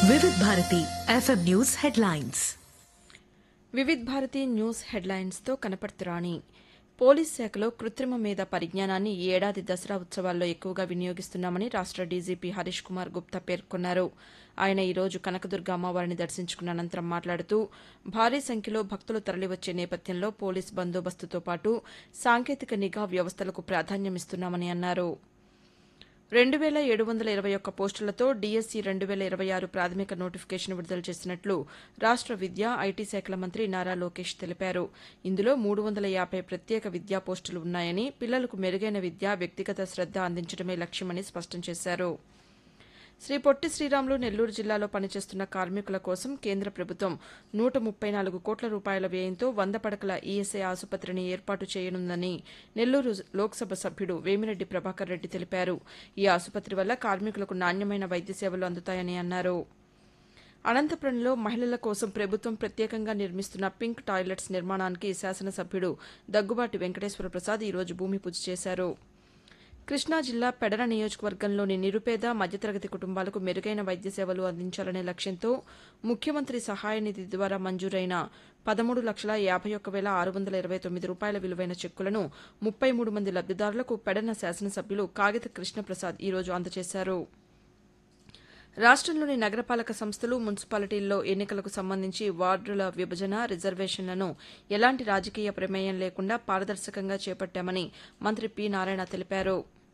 వివిధ Bharati FM news headlines Vividh Bharati news హెడ్లైన్స్తో కనపడుతురాణి పోలీస్ శాఖలో కృత్రిమ మీద పరిజ్ఞానాన్ని ఈ ఏడాది దసరా ఉత్సవాల్లో ఎక్కువగా వినియోగిస్తున్నామని రాష్ట డీజీపీ హరీష్ కుమార్ గుప్తా పేర్కొన్నారు ఆయన ఈ రోజు కనకదుర్గ అమ్మవారిని దర్శించుకున్న అనంతరం మాట్లాడుతూ భారీ సంఖ్యలో భక్తులు తరలివచ్చే నేపథ్యంలో పోలీస్ బందోబస్తుతో పాటు సాంకేతిక నిఘా వ్యవస్థలకు ప్రాధాన్యమిస్తున్నామని అన్నారు రెండు వేల ఏడు వందల ఇరవై ఒక్క పోస్టులతో డీఎస్సీ రెండు వేల ఇరవై ఆరు ప్రాథమిక నోటిఫికేషన్ విడుదల చేసినట్లు రాష్ట విద్య ఐటీ శాఖల మంత్రి నారా లోకేష్ తెలిపారు ఇందులో మూడు వందల యాభై ప్రత్యేక విద్యా పోస్టులు ఉన్నాయని పిల్లలకు మెరుగైన విద్య వ్యక్తిగత శ్రద్ద అందించడమే లక్ష్యమని స్పష్టం చేశారు శ్రీ పొట్టి శ్రీరాములు నెల్లూరు జిల్లాలో పనిచేస్తున్న కార్మికుల కోసం కేంద్ర ప్రభుత్వం నూట ముప్పై నాలుగు కోట్ల రూపాయల వ్యయంతో వంద పడకల ఈఎస్ఐ ఆసుపత్రిని ఏర్పాటు చేయనుందని నెల్లూరు లోక్సభ సభ్యుడు వేమిరెడ్డి ప్రభాకర్ రెడ్డి తెలిపారు ఈ ఆసుపత్రి వల్ల కార్మికులకు నాణ్యమైన వైద్య సేవలు అందుతాయని అన్నారు అనంతపురంలో మహిళల కోసం ప్రభుత్వం ప్రత్యేకంగా నిర్మిస్తున్న పింక్ టాయిలెట్స్ నిర్మాణానికి శాసనసభ్యుడు దగ్గుబాటి వెంకటేశ్వర ప్రసాద్ ఈరోజు భూమి పూజ చేశారు కృష్ణా జిల్లా పెడర నియోజకవర్గంలోని నిరుపేద మధ్యతరగతి కుటుంబాలకు మెరుగైన వైద్య సేవలు అందించాలనే లక్ష్యంతో ముఖ్యమంత్రి సహాయ నిధి ద్వారా మంజూరైన పదమూడు లక్షల యాభై ఒక్క వేల ఆరు వందల ఇరవై తొమ్మిది రూపాయల విలువైన చెక్కులను ముప్పై మూడు మంది లబ్దిదారులకు పెడన శాసనసభ్యులు కాగిత కృష్ణప్రసాద్ ఈరోజు అందజేశారు రాష్టంలోని నగరపాలక సంస్థలు మున్సిపాలిటీల్లో ఎన్నికలకు సంబంధించి వార్డుల విభజన రిజర్వేషన్లను ఎలాంటి రాజకీయ ప్రమేయం లేకుండా పారదర్శకంగా చేపట్టామని మంత్రి పి నారాయణ తెలిపారు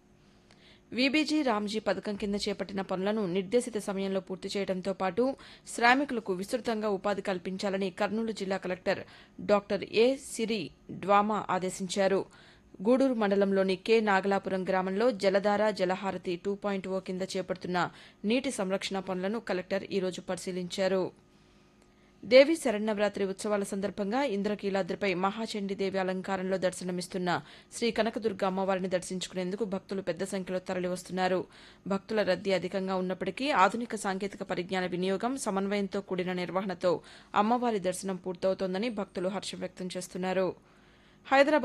వీబీజీ రామ్జీ పథకం కింద చేపట్టిన పనులను నిర్దేశిత సమయంలో పూర్తి చేయడంతో పాటు శ్రామికులకు విస్తృతంగా ఉపాధి కల్పించాలని కర్నూలు జిల్లా collector doctor A Siri DWAMA ఆదేశించారు గూడూరు మండలంలోని కె నాగలాపురం గ్రామంలో జలధార జలహారతి టూ పాయింట్ ఓ కింద చేపడుతున్న నీటి సంరక్షణ పనులను కలెక్టర్ ఈరోజు పరిశీలించారు దేవి శరణవరాత్రి ఉత్సవాల సందర్భంగా ఇంద్రకీలాద్రిపై మహాచండీదేవి అలంకారంలో దర్శనమిస్తున్న శ్రీ కనకదుర్గ అమ్మవారిని దర్శించుకునేందుకు భక్తులు పెద్ద సంఖ్యలో తరలివస్తున్నారు భక్తుల రద్దీ అధికంగా ఉన్నప్పటికీ ఆధునిక సాంకేతిక పరిజ్ఞాన వినియోగం సమన్వయంతో కూడిన నిర్వహణతో అమ్మవారి దర్శనం పూర్తవుతోందని భక్తులు హర్షం వ్యక్తం చేస్తున్నారు హైదరాబాద్